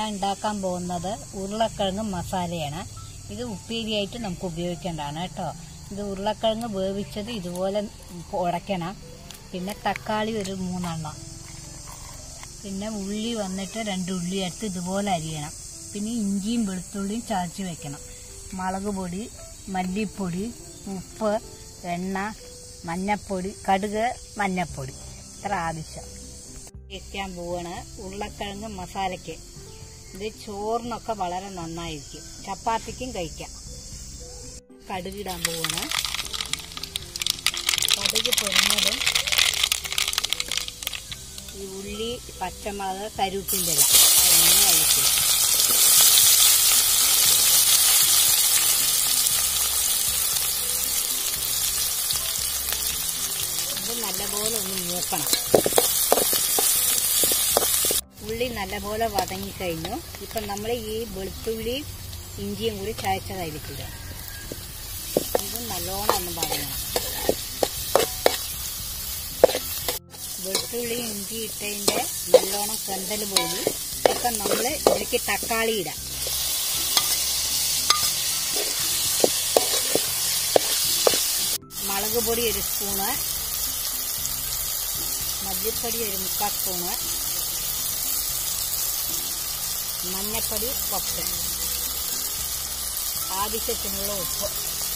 ഞാൻ ഉണ്ടാക്കാൻ പോകുന്നത് ഉരുളക്കിഴങ്ങ് മസാലയാണ് ഇത് ഉപ്പേരിയായിട്ട് നമുക്ക് ഉപയോഗിക്കേണ്ടതാണ് കേട്ടോ ഇത് ഉരുളക്കിഴങ്ങ് വേവിച്ചത് ഇതുപോലെ ഉടയ്ക്കണം പിന്നെ തക്കാളി ഒരു മൂന്നെണ്ണം പിന്നെ ഉള്ളി വന്നിട്ട് രണ്ട് ഉള്ളി എടുത്ത് ഇതുപോലെ അരിയണം പിന്നെ ഇഞ്ചിയും വെളുത്തുള്ളിയും ചതച്ച് വെക്കണം മുളക് പൊടി മല്ലിപ്പൊടി ഉപ്പ് എണ്ണ മഞ്ഞപ്പൊടി കടുക് മഞ്ഞപ്പൊടി ഇത്ര ആവശ്യം വെക്കാൻ പോവാണ് ഉരുളക്കിഴങ്ങ് മസാലയ്ക്ക് ഇത് ചോറിനൊക്കെ വളരെ നന്നായിരിക്കും ചപ്പാത്തിക്കും കഴിക്കാം കടുകിടാൻ പോവാണ് കടുക് പൊരുന്നതും ഈ ഉള്ളി പച്ചമുളക് കരുവേപ്പിൻ്റെ ഇല അതൊന്നും ഒഴിക്കുക ഇത് നല്ലപോലെ ഒന്ന് മൂക്കണം ഉള്ളി നല്ലപോലെ വതങ്ങിക്കഴിഞ്ഞു ഇപ്പം നമ്മൾ ഈ വെളുത്തുള്ളി ഇഞ്ചിയും കൂടി ചതച്ചതായിരിക്കില്ല ഇത് നല്ലോണം ഒന്ന് വതങ്ങണം വെളുത്തുള്ളി ഇഞ്ചി ഇട്ടതിൻ്റെ നല്ലോണം കന്തൽ പോയി ഇപ്പം നമ്മൾ ഇതിലേക്ക് തക്കാളി ഇടാം മുളക് പൊടി ഒരു സ്പൂണ് മല്ലിപ്പൊടി ഒരു മുക്കാൽ സ്പൂണ് മഞ്ഞപ്പൊടി പത്ത് ആവശ്യത്തിനുള്ള ഉപ്പ്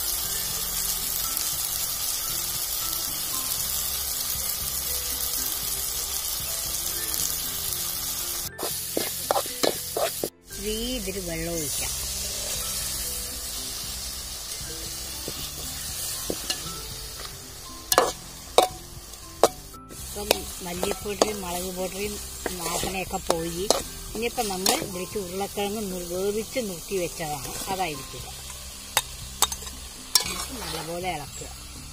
ഇതിൽ വെള്ളം ഒഴിക്കാം ഇപ്പം മല്ലിപ്പൊടിയും മുളക് പൊടിയും വാസനയൊക്കെ പോയി ഇനിയിപ്പം നമ്മൾ ഇതിലേക്ക് ഉരുളക്കിഴങ്ങ് നു- വേവിച്ച് നുറുക്കി വെച്ചതാണ് അതായിരിക്കുക എന്നിട്ട് നല്ലപോലെ ഇളക്കുക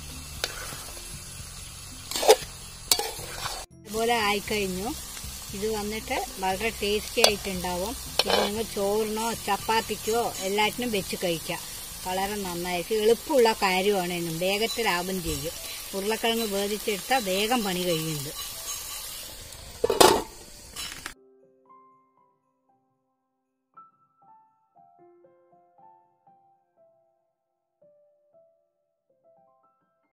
ഇതുപോലെ ആയിക്കഴിഞ്ഞു ഇത് വന്നിട്ട് വളരെ ടേസ്റ്റി ആയിട്ടുണ്ടാവും ഇത് നിങ്ങൾ ചോറിനോ ചപ്പാത്തിക്കോ എല്ലാറ്റിനും വെച്ച് കഴിക്കാം വളരെ നന്നായിരിക്കും എളുപ്പമുള്ള കാര്യമാണ് എന്നും വേഗത്തിൽ ലാഭം ചെയ്യും ഉരുളക്കിഴങ്ങ് വേദിച്ചെടുത്താൽ വേഗം പണി കഴിയുന്നുണ്ട്